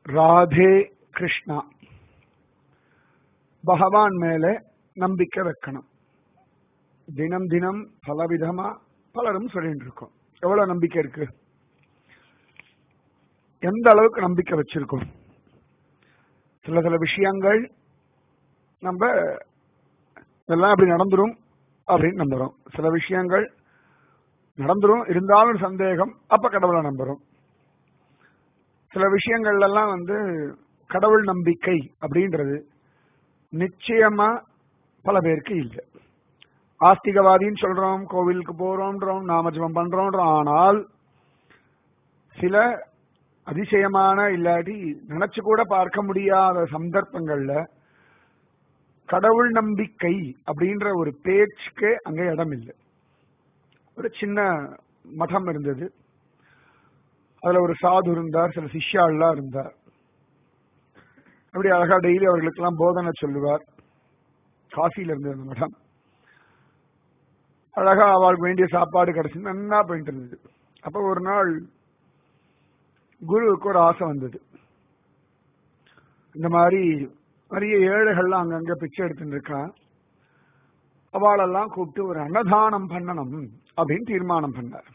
ராதே கிருஷ்ணா பகவான் மேல நம்பிக்கை வைக்கணும் தினம் தினம் பலவிதமா பலரும் சொல்லிட்டு இருக்கோம் எவ்வளவு நம்பிக்கை இருக்கு எந்த அளவுக்கு நம்பிக்கை வச்சிருக்கோம் சில சில விஷயங்கள் நம்ம இதெல்லாம் அப்படி நடந்துரும் அப்படின்னு நம்புறோம் சில விஷயங்கள் நடந்துரும் இருந்தாலும் சந்தேகம் அப்ப கடவுளை நம்புறோம் சில விஷயங்கள்ல எல்லாம் வந்து கடவுள் நம்பிக்கை அப்படின்றது நிச்சயமா பல பேருக்கு இல்லை ஆஸ்திகவாதின்னு சொல்றோம் கோவிலுக்கு போறோம்ன்றோம் நாமஜபம் பண்றோம்ன்றோம் ஆனால் சில அதிசயமான இல்லாட்டி நினைச்சு கூட பார்க்க முடியாத சந்தர்ப்பங்கள்ல கடவுள் நம்பிக்கை அப்படின்ற ஒரு பேச்சுக்கு அங்க இடம் இல்லை ஒரு சின்ன மதம் இருந்தது அதுல ஒரு சாது இருந்தார் சில சிஷ்யாள்லாம் இருந்தார் அப்படி அழகா டெய்லி அவர்களுக்கெல்லாம் போதனை சொல்லுவார் காசியில இருந்தது அந்த மடம் அழகா அவளுக்கு வேண்டிய சாப்பாடு கிடைச்சு நன்னா போயிட்டு இருந்தது அப்ப ஒரு நாள் குருவுக்கு ஒரு ஆசை வந்தது இந்த மாதிரி நிறைய ஏழைகள்லாம் அங்கங்க பிச்சை எடுத்துட்டு இருக்கான் அவளெல்லாம் கூப்பிட்டு ஒரு அன்னதானம் பண்ணணும் அப்படின்னு தீர்மானம் பண்ணார்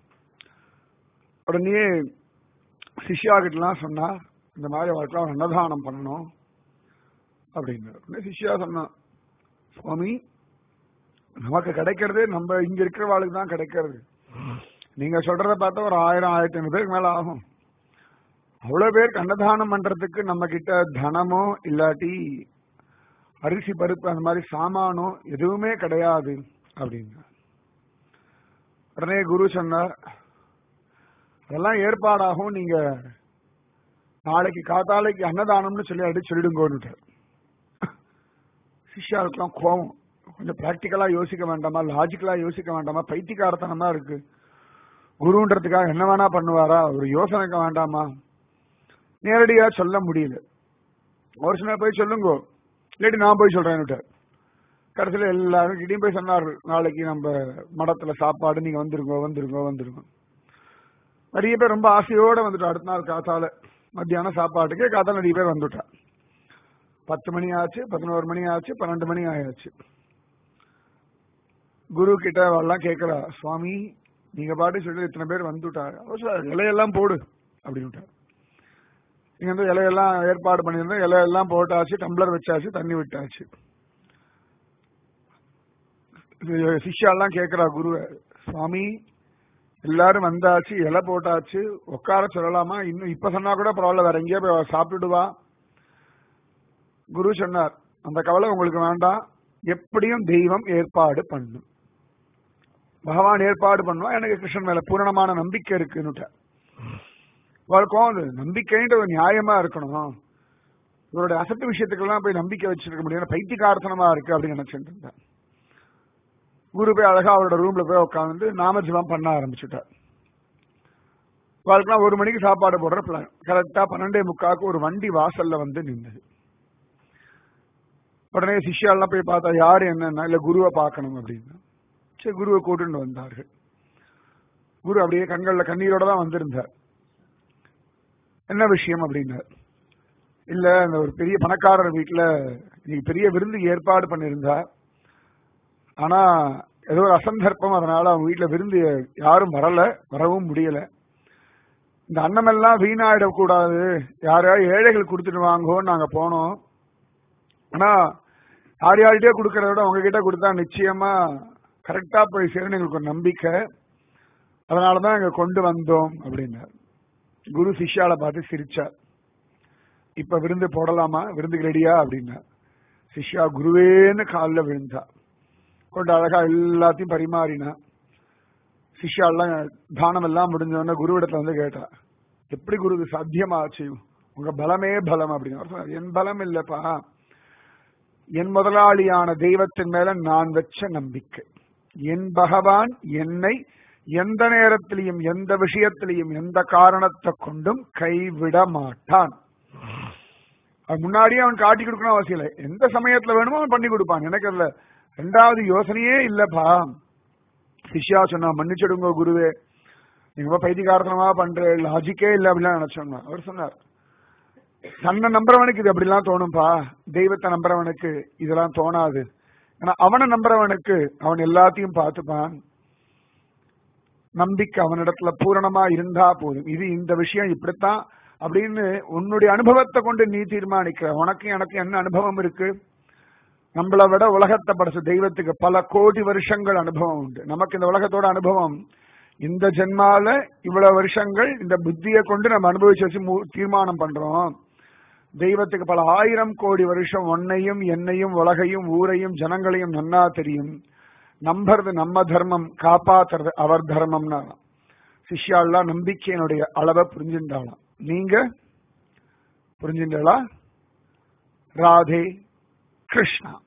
உடனே சிஷ்யா கிட்டலாம் சொன்னா இந்த மாதிரி அவளுக்குலாம் ஒரு அன்னதானம் பண்ணணும் அப்படின்னு உடனே சிஷ்யா சொன்னான் சுவாமி நமக்கு கிடைக்கிறது நம்ம இங்க இருக்கிறவாளுக்கு தான் கிடைக்கிறது நீங்க சொல்றத பார்த்தா ஒரு ஆயிரம் ஆயிரத்தி ஐநூறு பேருக்கு மேல ஆகும் அவ்வளவு பேருக்கு அன்னதானம் பண்றதுக்கு நம்ம கிட்ட தனமோ இல்லாட்டி அரிசி பருப்பு அந்த மாதிரி சாமானோ எதுவுமே கிடையாது அப்படிங்க உடனே குரு சொன்னார் அதெல்லாம் ஏற்பாடாகும் நீங்க நாளைக்கு காத்தாலைக்கு அன்னதானம்னு சொல்லி அடி சொல்லிடுங்கோன்னு சிஷ்யாவுக்கெல்லாம் கோபம் கொஞ்சம் பிராக்டிக்கலா யோசிக்க வேண்டாமா லாஜிக்கலா யோசிக்க வேண்டாமா பைத்தியக்காரத்தனமா இருக்கு குருன்றதுக்காக என்ன வேணா பண்ணுவாரா ஒரு யோசனைக்க வேண்டாமா நேரடியா சொல்ல முடியல ஒரு சில போய் சொல்லுங்க இல்லாட்டி நான் போய் சொல்றேன் கடைசியில எல்லாரும் கிட்டையும் போய் சொன்னார் நாளைக்கு நம்ம மடத்துல சாப்பாடு நீங்க வந்துருங்க வந்துருங்க வந்துருங்க நிறைய பேர் ரொம்ப ஆசையோட வந்துட்டோம் அடுத்த நாள் காத்தால மத்தியானம் சாப்பாட்டுக்கு காத்தால நிறைய பேர் வந்துட்டா பத்து மணி ஆச்சு பதினோரு மணி ஆச்சு பன்னெண்டு மணி ஆயாச்சு குரு கிட்ட எல்லாம் கேட்கிறா சுவாமி நீங்க பாட்டு சொல்லி இத்தனை பேர் வந்துட்டாரு இலையெல்லாம் போடு அப்படின்னு நீங்க வந்து இலையெல்லாம் ஏற்பாடு பண்ணியிருந்தோம் இலையெல்லாம் போட்டாச்சு டம்ளர் வச்சாச்சு தண்ணி விட்டாச்சு சிஷ்யாலாம் கேட்கிறா குருவ சுவாமி எல்லாரும் வந்தாச்சு இலை போட்டாச்சு உட்கார சொல்லலாமா இன்னும் இப்ப சொன்னா கூட பரவாயில்ல வேற எங்கேயோ போய் சாப்பிட்டுடுவா குரு சொன்னார் அந்த கவலை உங்களுக்கு வேண்டாம் எப்படியும் தெய்வம் ஏற்பாடு பண்ணும் பகவான் ஏற்பாடு பண்ணுவா எனக்கு கிருஷ்ணன் மேல பூரணமான நம்பிக்கை இருக்குன்னு வழக்கம் அது நம்பிக்கைன்ற ஒரு நியாயமா இருக்கணும் இவருடைய அசட்டு விஷயத்துக்கெல்லாம் போய் நம்பிக்கை வச்சிருக்க முடியாது பைத்தியகார்த்தனமா இருக்கு அப்படின்னு நினைச்சிட்டு இருந்தேன் குரு போய் அழகா அவரோட ரூம்ல போய் உட்காந்து நாமஜபம் பண்ண ஆரம்பிச்சுட்டார் வாழ்க்கை ஒரு மணிக்கு சாப்பாடு போடுற பிளான் கரெக்டா பன்னெண்டே முக்காக்கு ஒரு வண்டி வாசல்ல வந்து நின்றது உடனே சிஷ்யாலாம் போய் பார்த்தா யாரு என்னன்னா இல்ல குருவை பார்க்கணும் அப்படின்னு சரி குருவை கூட்டுன்னு வந்தார்கள் குரு அப்படியே கண்கள்ல கண்ணீரோட தான் வந்திருந்தார் என்ன விஷயம் அப்படின்னார் இல்ல அந்த ஒரு பெரிய பணக்காரர் வீட்டுல இன்னைக்கு பெரிய விருந்து ஏற்பாடு பண்ணிருந்தா ஆனா ஏதோ ஒரு அசந்தர்ப்பம் அதனால அவங்க வீட்டுல விருந்து யாரும் வரல வரவும் முடியல இந்த அன்னமெல்லாம் வீணாயிடக்கூடாது யாரையாவது ஏழைகள் கொடுத்துட்டு வாங்கோன்னு நாங்க போனோம் ஆனா யார் யார்கிட்டயே கொடுக்கறத விட உங்ககிட்ட கொடுத்தா நிச்சயமா கரெக்டா போய் சேரணும் எங்களுக்கு ஒரு நம்பிக்கை அதனாலதான் இங்க கொண்டு வந்தோம் அப்படின்னார் குரு சிஷ்யால பார்த்து சிரிச்சார் இப்ப விருந்து போடலாமா விருந்துக்கு ரெடியா அப்படின்னா சிஷ்யா குருவேன்னு காலில் விழுந்தா கொண்டு அழகா எல்லாத்தையும் பரிமாறினா சிஷ்யாலாம் தானம் எல்லாம் முடிஞ்சோடனே குருவிடத்துல வந்து கேட்டா எப்படி குருக்கு சாத்தியமாச்சு உங்க பலமே பலம் அப்படின்னு என் பலம் இல்லப்பா என் முதலாளியான தெய்வத்தின் மேல நான் வச்ச நம்பிக்கை என் பகவான் என்னை எந்த நேரத்திலையும் எந்த விஷயத்திலையும் எந்த காரணத்தை கொண்டும் கைவிட மாட்டான் அது முன்னாடியே அவன் காட்டி கொடுக்கணும் அவசியம் இல்லை எந்த சமயத்துல வேணுமோ அவன் பண்ணி கொடுப்பான் எனக்கு அதுல ரெண்டாவது யோசனையே இல்லப்பா சிஷ்யா சொன்னா மன்னிச்சிடுங்க குருவே நீங்க ரொம்ப பைத்தியகாரத்தனமா பண்ற லாஜிக்கே இல்லை அப்படிலாம் நினைச்சோங்க அவர் சொன்னார் தன்னை நம்புறவனுக்கு இது அப்படிலாம் தோணும்பா தெய்வத்தை நம்புறவனுக்கு இதெல்லாம் தோணாது ஆனா அவனை நம்புறவனுக்கு அவன் எல்லாத்தையும் பார்த்துப்பான் நம்பிக்கை அவனிடத்துல பூரணமா இருந்தா போதும் இது இந்த விஷயம் இப்படித்தான் அப்படின்னு உன்னுடைய அனுபவத்தை கொண்டு நீ தீர்மானிக்கிற உனக்கு எனக்கு என்ன அனுபவம் இருக்கு நம்மளை விட உலகத்தை படைச்ச தெய்வத்துக்கு பல கோடி வருஷங்கள் அனுபவம் உண்டு நமக்கு இந்த உலகத்தோட அனுபவம் இந்த ஜென்மால இவ்வளவு வருஷங்கள் இந்த புத்தியை கொண்டு நம்ம அனுபவிச்சு வச்சு மு- தீர்மானம் பண்றோம் தெய்வத்துக்கு பல ஆயிரம் கோடி வருஷம் உன்னையும் என்னையும் உலகையும் ஊரையும் ஜனங்களையும் நன்னா தெரியும் நம்புறது நம்ம தர்மம் காப்பாத்துறது அவர் தர்மம்னா சிஷ்யாலாம் நம்பிக்கையினுடைய அளவை புரிஞ்சுட்டாளாம் நீங்க புரிஞ்சுட்டாளா ராதே கிருஷ்ணா